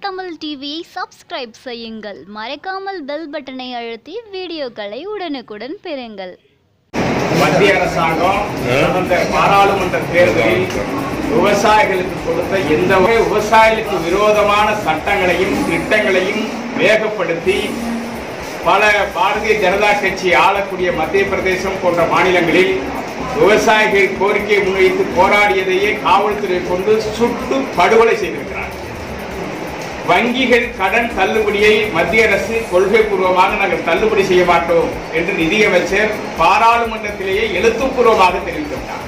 தமிழ் டிவியை சப்ஸ்கிரைப் செய்யுங்கள் மறக்காமல் பெல் பட்டனை அழுத்தி வீடியோக்களை உடனுக்குடன் பெறுங்கள் மத்திய அரசாங்கம் கடந்த பாராளுமன்ற தேர்தலில் விவசாயிகளுக்கு கொடுத்த எந்த வகை விவசாயிகளுக்கு விரோதமான சட்டங்களையும் திட்டங்களையும் வேகப்படுத்தி பல பாரதிய ஜனதா கட்சி ஆளக்கூடிய மத்திய பிரதேசம் போன்ற மாநிலங்களில் விவசாயிகள் கோரிக்கையை முன்வைத்து போராடியதையே காவல்துறை கொண்டு சுட்டு படுகொலை செய்திருக்கிறார் வங்கிகள் கடன் தள்ளுபடியை மத்திய அரசு கொள்கை பூர்வமாக நாங்கள் தள்ளுபடி செய்ய மாட்டோம் என்று நிதியமைச்சர் பாராளுமன்றத்திலேயே எழுத்துப்பூர்வமாக தெரிவித்துள்ளார்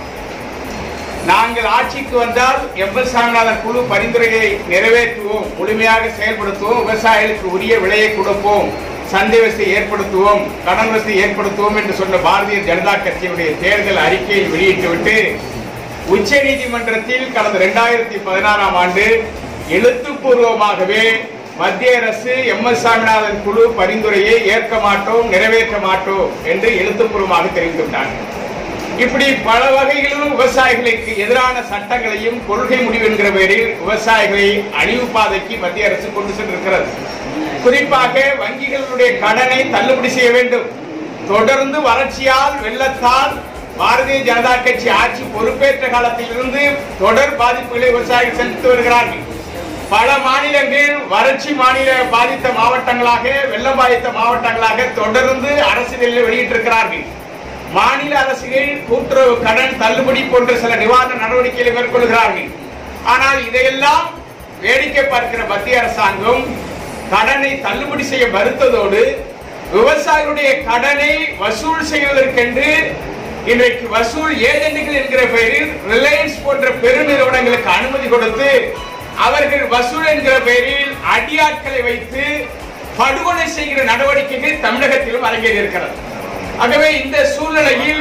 நாங்கள் ஆட்சிக்கு வந்தால் எம்பல் சாமிநாதன் குழு பரிந்துரையை நிறைவேற்றுவோம் முழுமையாக செயல்படுத்துவோம் விவசாயிகளுக்கு உரிய விலையை கொடுப்போம் சந்தை வசதி ஏற்படுத்துவோம் கடன் வசதி ஏற்படுத்துவோம் என்று சொன்ன பாரதிய ஜனதா கட்சியினுடைய தேர்தல் அறிக்கையை வெளியிட்டுவிட்டு உச்ச நீதிமன்றத்தில் கடந்த இரண்டாயிரத்தி பதினாறாம் ஆண்டு எழுத்துப்பூர்வமாகவே மத்திய அரசு எம் எஸ் சாமிநாதன் குழு பரிந்துரையை ஏற்க மாட்டோம் நிறைவேற்ற மாட்டோம் என்று எழுத்துப்பூர்வமாக தெரிவித்துவிட்டார்கள் இப்படி பல வகைகளிலும் விவசாயிகளுக்கு எதிரான சட்டங்களையும் கொள்கை முடிவு என்கிற பெயரில் விவசாயிகளை அழிவு பாதைக்கு மத்திய அரசு கொண்டு சென்றிருக்கிறது குறிப்பாக வங்கிகளுடைய கடனை தள்ளுபடி செய்ய வேண்டும் தொடர்ந்து வறட்சியால் வெள்ளத்தால் பாரதிய ஜனதா கட்சி ஆட்சி பொறுப்பேற்ற காலத்திலிருந்து தொடர் பாதிப்புகளை விவசாயிகள் சந்தித்து வருகிறார்கள் பல மாநிலங்கள் வறட்சி மாநில பாதித்த மாவட்டங்களாக வெள்ளம் பாதித்த மாவட்டங்களாக தொடர்ந்து அரசியலில் வெளியிட்டிருக்கிறார்கள் மாநில அரசுகள் கூட்டுறவு கடன் தள்ளுபடி போன்ற சில நிவாரண நடவடிக்கைகளை மேற்கொள்கிறார்கள் ஆனால் இதையெல்லாம் வேடிக்கை பார்க்கிற மத்திய அரசாங்கம் கடனை தள்ளுபடி செய்ய மறுத்ததோடு விவசாயிகளுடைய கடனை வசூல் செய்வதற்கென்று இன்றைக்கு வசூல் ஏஜென்ட்கள் என்கிற பெயரில் ரிலையன்ஸ் போன்ற பெருநிறுவனங்களுக்கு அனுமதி கொடுத்து அவர்கள் வசூல் என்கிற பெயரில் அடியாட்களை வைத்து படுகொலை செய்கிற நடவடிக்கைகள் தமிழகத்திலும் அரங்கேறி இருக்கிறது ஆகவே இந்த சூழ்நிலையில்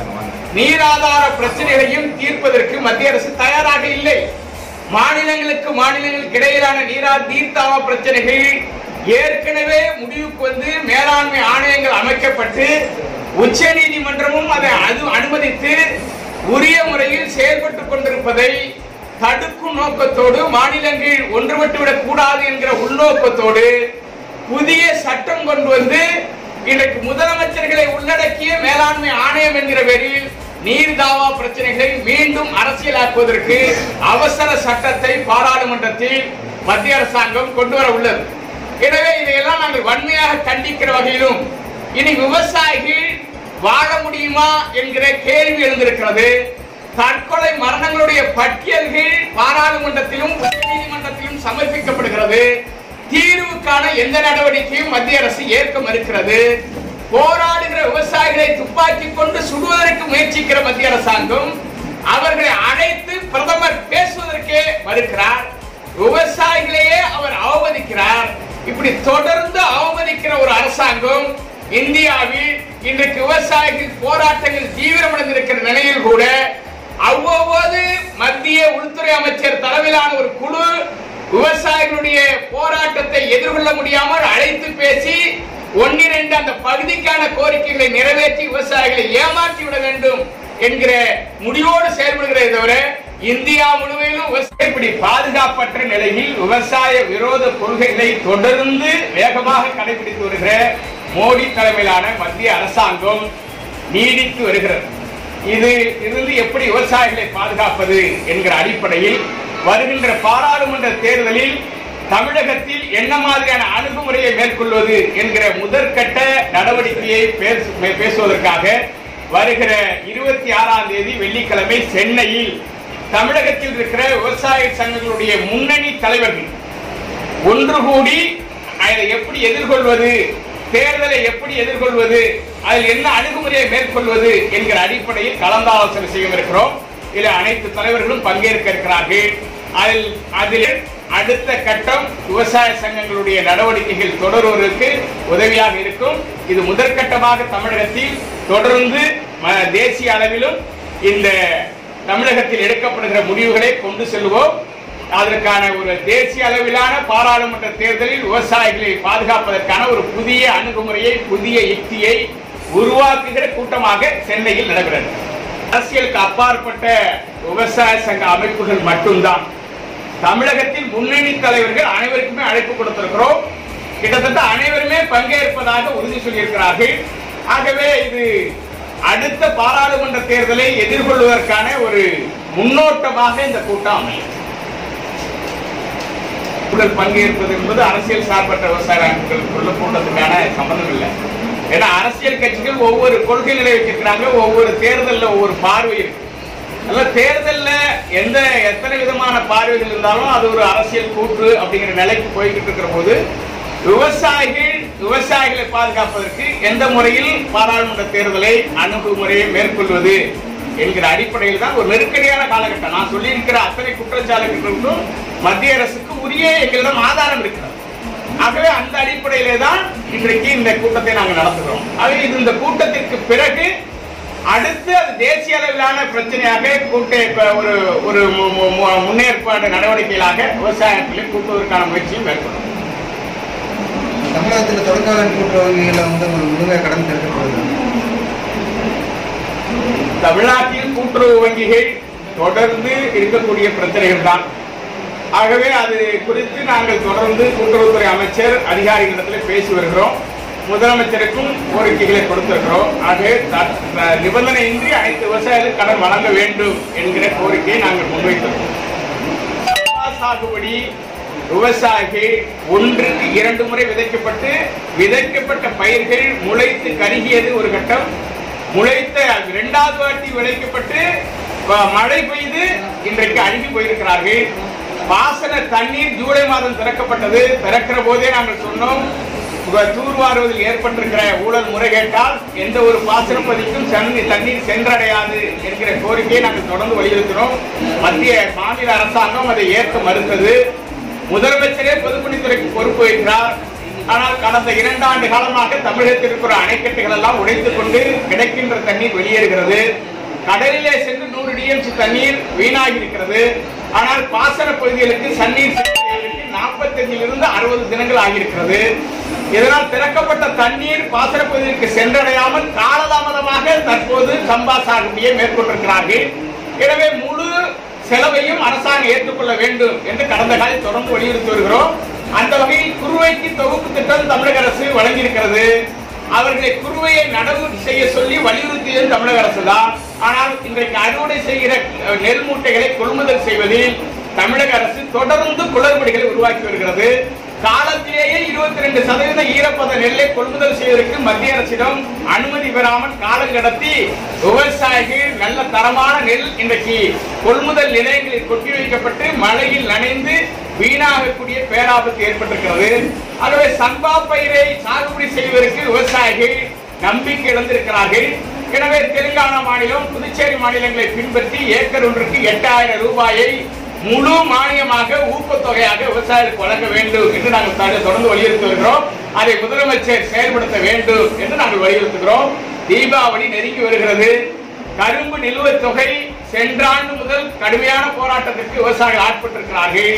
நீராதார பிரச்சனைகளையும் தீர்ப்பதற்கு மத்திய அரசு தயாராக இல்லை மாநிலங்களுக்கு மாநிலங்களுக்கு இடையிலான நீரா நீர்த்தாவ பிரச்சனைகள் ஏற்கனவே முடிவுக்கு வந்து மேலாண்மை ஆணையங்கள் அமைக்கப்பட்டு உச்ச நீதிமன்றமும் அதை அது அனுமதித்து உரிய முறையில் செயல்பட்டுக் கொண்டிருப்பதை தடுக்கும் நோக்கத்தோடு மாநிலங்கள் ஒன்றுபட்டுவிடக் கூடாது என்கிற உள்நோக்கத்தோடு புதிய சட்டம் கொண்டு வந்து இன்றைக்கு முதலமைச்சர்களை உள்ளடக்கிய மேலாண்மை ஆணையம் என்கிற பேரில் நீர் தாவா பிரச்சனைகளை மீண்டும் அரசியலாக்குவதற்கு அவசர சட்டத்தை பாராளுமன்றத்தில் மத்திய அரசாங்கம் கொண்டு வர உள்ளது எனவே இதையெல்லாம் நாங்கள் வன்மையாக கண்டிக்கிற வகையிலும் இனி விவசாயிகள் வாழ முடியுமா என்கிற கேள்வி எழுந்திருக்கிறது தற்கொலை மரணங்களுடைய பட்டியல்கள் பாராளுமன்றத்திலும் நீதிமன்றத்திலும் சமர்ப்பிக்கப்படுகிறது தீர்வுக்கான எந்த நடவடிக்கையும் மத்திய அரசு ஏற்க மறுக்கிறது போராடுகிற விவசாயிகளை துப்பாக்கி கொண்டு சுடுவதற்கு முயற்சிக்கிற மத்திய அரசாங்கம் அவர்களை அழைத்து பிரதமர் பேசுவதற்கே மறுக்கிறார் விவசாயிகளையே அவர் அவமதிக்கிறார் இப்படி தொடர்ந்து அவமதிக்கிற ஒரு அரசாங்கம் இந்தியாவில் இன்றைக்கு விவசாயிகள் போராட்டங்கள் தீவிரமடைந்திருக்கிற நிலையில் கூட அவ்வப்போது மத்திய உள்துறை அமைச்சர் தலைமையிலான ஒரு குழு விவசாயிகளுடைய போராட்டத்தை எதிர்கொள்ள முடியாமல் அழைத்து பேசி ஒன்னிரண்டு அந்த பகுதிக்கான கோரிக்கைகளை நிறைவேற்றி விவசாயிகளை ஏமாற்றி விட வேண்டும் என்கிற முடிவோடு செயல்படுகிறதே தவிர இந்தியா முழுவதிலும் விவசாய இப்படி பாதுகாப்பற்ற நிலையில் விவசாய விரோத கொள்கைகளை தொடர்ந்து வேகமாக கடைபிடித்து வருகிற மோடி தலைமையிலான மத்திய அரசாங்கம் நீடித்து வருகிறது இது இருந்து எப்படி விவசாயிகளை பாதுகாப்பது என்கிற அடிப்படையில் வருகின்ற பாராளுமன்ற தேர்தலில் தமிழகத்தில் என்ன மாதிரியான அணுகுமுறையை மேற்கொள்வது என்கிற முதற்கட்ட நடவடிக்கையை பேச- பேசுவதற்காக வருகிற இருபத்தி ஆறாம் தேதி வெள்ளிக்கிழமை சென்னையில் தமிழகத்தில் இருக்கிற விவசாய சங்கங்களுடைய முன்னணி தலைவர்கள் ஒன்று கூடி அதை எப்படி எதிர்கொள்வது தேர்தலை எப்படி எதிர்கொள்வது அதில் என்ன அணுகுமுறையை மேற்கொள்வது என்கிற அடிப்படையில் கலந்தாலோசனை செய்ய இருக்கிறோம் இதில் அனைத்து தலைவர்களும் பங்கேற்க இருக்கிறார்கள் அதில் அதில் அடுத்த கட்டம் விவசாய சங்கங்களுடைய நடவடிக்கைகள் தொடர்வதற்கு உதவியாக இருக்கும் இது முதற்கட்டமாக தமிழகத்தில் தொடர்ந்து ம- தேசிய அளவிலும் இந்த தமிழகத்தில் எடுக்கப்படுகிற முடிவுகளை கொண்டு செல்வோம் அதற்கான ஒரு தேசிய அளவிலான பாராளுமன்ற தேர்தலில் விவசாயிகளை பாதுகாப்பதற்கான ஒரு புதிய அணுகுமுறையை புதிய யுக்தியை உருவாக்குகிற கூட்டமாக சென்னையில் நடைபெறுகிறது அரசியலுக்கு அப்பாற்பட்ட விவசாய சங்க அமைப்புகள் மட்டும்தான் தமிழகத்தின் முன்னணி தலைவர்கள் அனைவருக்குமே அழைப்பு கொடுத்திருக்கிறோம் கிட்டத்தட்ட அனைவருமே பங்கேற்பதாக உறுதி சொல்லியிருக்கிறார்கள் ஆகவே இது அடுத்த பாராளுமன்ற தேர்தலை எதிர்கொள்வதற்கான ஒரு முன்னோட்டமாக இந்த கூட்டம் அமையும் மக்கள் பங்கேற்பது என்பது அரசியல் சார்பற்ற விவசாய அமைப்புகளுக்குள்ள கூட்டத்துக்கான சம்பந்தம் இல்லை ஏன்னா அரசியல் கட்சிகள் ஒவ்வொரு கொள்கைகளை வச்சிருக்கிறாங்க ஒவ்வொரு தேர்தல்ல ஒவ்வொரு பார்வை இருக்கு அதனால தேர்தல்ல எந்த எத்தனை விதமான பார்வைகள் இருந்தாலும் அது ஒரு அரசியல் கூற்று அப்படிங்கிற நிலைக்கு போய்கிட்டு இருக்கிற போது விவசாயிகள் விவசாயிகளை பாதுகாப்பதற்கு எந்த முறையில் பாராளுமன்ற தேர்தலை அணுகுமுறையை மேற்கொள்வது என்கிற அடிப்படையில் தான் ஒரு நெருக்கடியான காலகட்டம் நான் சொல்லியிருக்கிற அத்தனை குற்றச்சாட்டுகளுக்கும் மத்திய அரசுக்கு உரிய எங்களிடம் ஆதாரம் இருக்கிறது ஆகவே அந்த அடிப்படையிலே தான் இன்றைக்கு இந்த கூட்டத்தை நாங்கள் நடத்துகிறோம் ஆகவே இது இந்த கூட்டத்திற்கு பிறகு அடுத்து அது தேசிய அளவிலான பிரச்சனையாக கூட்ட இப்ப ஒரு ஒரு மு- மு- மு- முன்னேற்பாடு நடவடிக்கைகளாக விவசாயத்திலே கூட்டுவதற்கான முயற்சியும் மேற்கொள்ளும் தமிழகத்தில் தொடக்காலன் கூட்டுறவுகளில் வந்து ஒரு முழுமையாக கடன் திறக்கப்படுது தமிழ்நாட்டில் கூட்டுறவு வங்கிகள் தொடர்ந்து இருக்கக்கூடிய பிரச்சனைகள் தான் ஆகவே அது குறித்து நாங்கள் தொடர்ந்து கூட்டுறவுத்துறை அமைச்சர் அதிகாரிகளிடத்தில் பேசி வருகிறோம் முதலமைச்சருக்கும் கோரிக்கைகளை கொடுத்திருக்கிறோம் ஆகவே த- த- நிபந்தனையின்றி அனைத்து விவசாயிகளுக்கும் கடன் வழங்க வேண்டும் என்கிற கோரிக்கையை நாங்கள் முன்வைத்திருக்கிறோம் சம்பா சாகுபடி விவசாயிகள் ஒன்றுக்கு இரண்டு முறை விதைக்கப்பட்டு விதைக்கப்பட்ட பயிர்கள் முளைத்து கருகியது ஒரு கட்டம் முளைத்த இரண்டாவது வாட்டி விளைக்கப்பட்டு வ- மழை பெய்து இன்றைக்கு அழுகி போயிருக்கிறார்கள் பாசன தண்ணீர் ஜூலை மாதம் திறக்கப்பட்டது திறக்கிற போதே நாங்கள் சொன்னோம் உங்க தூர்வாருவதில் ஏற்பட்டிருக்கிற ஊழல் முறைகேட்டால் எந்த ஒரு பாசன பதிக்கும் தண்ணீர் தண்ணீர் சென்றடையாது என்கிற கோரிக்கையை நாங்கள் தொடர்ந்து வலியுறுத்தினோம் மத்திய மாநில அரசாங்கம் அதை ஏற்க மறுத்தது முதலமைச்சரே பொதுப்பணித்துறைக்கு பொறுப்பு வைக்கிறார் ஆனால் கடந்த இரண்டு ஆண்டு காலமாக தமிழகத்தில் இருக்கிற அணைக்கட்டுகள் எல்லாம் உடைத்துக் கொண்டு கிடைக்கின்ற தண்ணீர் வெளியேறுகிறது கடலிலே சென்று நூறு டிஎம்சி தண்ணீர் வீணாகி இருக்கிறது ஆனால் பாசன பகுதிகளுக்கு தண்ணீர் நாற்பத்தஞ்சிலிருந்து அறுபது தினங்கள் ஆகியிருக்கிறது இதனால் திறக்கப்பட்ட தண்ணீர் பாசன பகுதிக்கு சென்றடையாமல் காலதாமதமாக தற்போது சம்பா சாகுபடியை மேற்கொண்டிருக்கிறார்கள் எனவே முழு செலவையும் அரசாங்கம் ஏற்றுக்கொள்ள வேண்டும் என்று கடந்த காலம் தொடர்ந்து வலியுறுத்தி வருகிறோம் அந்த வகையில் குறுவைக்கு தொகுப்பு திட்டம் தமிழக அரசு வழங்கியிருக்கிறது அவர்களை குறுவையை நடவு செய்ய சொல்லி வலியுறுத்தியது தமிழக அரசு தான் ஆனால் இன்றைக்கு அறுவடை செய்கிற அஹ், நெல் மூட்டைகளை கொள்முதல் செய்வதில் தமிழக அரசு தொடர்ந்து குளறுபடிகளை உருவாக்கி வருகிறது காலத்திலேயே இருபத்தி ரெண்டு சதவீத ஈரப்பத நெல்லை கொள்முதல் செய்வதற்கு மத்திய அரசிடம் அனுமதி பெறாமல் காலம் கடத்தி விவசாயிகள் நல்ல தரமான நெல் இன்றைக்கு கொள்முதல் நிலையங்களில் கொட்டி வைக்கப்பட்டு மழையில் நனைந்து வீணாகக்கூடிய பேராபத்து ஏற்பட்டிருக்கிறது ஆகவே சம்பா பயிரை சாகுபடி செய்வதற்கு விவசாயிகள் நம்பிக்கை இழந்திருக்கிறார்கள் எனவே தெலுங்கானா மாநிலம் புதுச்சேரி மாநிலங்களை பின்பற்றி ஏக்கர் ஒன்றுக்கு எட்டாயிரம் ரூபாயை முழு மானியமாக ஊக்கத்தொகையாக விவசாயிகளுக்கு வழங்க வேண்டும் என்று நாங்கள் த- தொடர்ந்து வலியுறுத்தி வருகிறோம் அதை முதலமைச்சர் செயல்படுத்த வேண்டும் என்று நாங்கள் வலியுறுத்துகிறோம் தீபாவளி நெருங்கி வருகிறது கரும்பு நிலுவைத் தொகை சென்ற ஆண்டு முதல் கடுமையான போராட்டத்திற்கு விவசாயிகள் ஆட்பட்டிருக்கிறார்கள்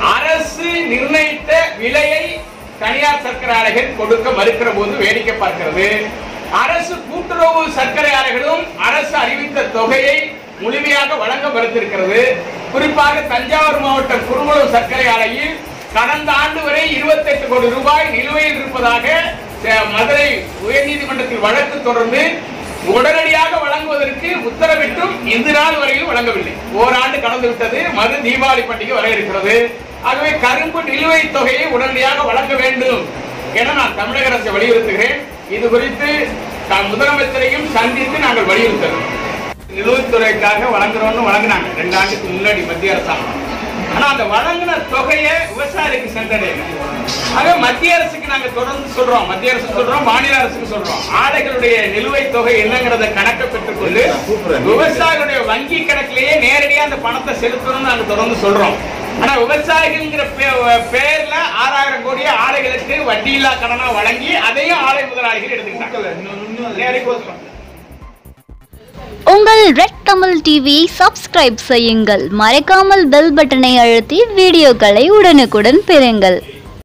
அரசு நிர்ணயித்த விலையை தனியார் சர்க்கரை ஆலைகள் கொடுக்க மறுக்கிற போது வேடிக்கை பார்க்கிறது அரசு கூட்டுறவு சர்க்கரை ஆலைகளும் அரசு அறிவித்த தொகையை முழுமையாக வழங்க மறுத்திருக்கிறது குறிப்பாக தஞ்சாவூர் மாவட்டம் குறுங்குளம் சர்க்கரை ஆலையில் கடந்த ஆண்டு வரை 28 கோடி ரூபாய் நிலுவையில் இருப்பதாக அஹ், மதுரை உயர்நீதிமன்றத்தில் வழக்கு தொடர்ந்து உடனடியாக வழங்குவதற்கு உத்தரவிட்டும் இந்த நாள் வரையில் வழங்கவில்லை ஓராண்டு கடந்து விட்டது மறு தீபாவளி பண்டிகை வர இருக்கிறது ஆகவே கரும்பு நிலுவைத் தொகையை உடனடியாக வழங்க வேண்டும் என நான் தமிழக அரசை வலியுறுத்துகிறேன் இது குறித்து நான் முதலமைச்சரையும் சந்தித்து நாங்கள் வலியுறுத்துகிறோம் நிலுவைத்துறைக்காக வழங்குறோம்னு வழங்கினாங்க ரெண்டு ஆண்டுக்கு முன்னாடி மத்திய அரசாங்கம் ஆனா அந்த வழங்கின தொகையை விவசாயிக்கு சென்றடையல ஆக மத்திய அரசுக்கு நாங்க தொடர்ந்து சொல்றோம் மத்திய அரசு சொல்றோம் மாநில அரசுக்கு சொல்றோம் ஆலைகளுடைய நிலுவைத் தொகை என்னங்கிறத கணக்க பெற்றுக்கொண்டு விவசாயிகளுடைய வங்கி கணக்கிலேயே நேரடியா அந்த பணத்தை செலுத்தணும்னு நாங்க தொடர்ந்து சொல்றோம் ஆனா விவசாயிகள்ங்கிற பே- பேர்ல ஆறாயிரம் கோடி ஆலைகளுக்கு வட்டியில்லா கடனா வழங்கி அதையும் ஆலை முதலாளிகள் எடுத்துக்கிட்டாங்க நேரடி கோசம் உங்கள் ரெட் கமல் டிவியை சப்ஸ்கிரைப் செய்யுங்கள் மறக்காமல் பெல் பட்டனை அழுத்தி வீடியோக்களை உடனுக்குடன் பெறுங்கள்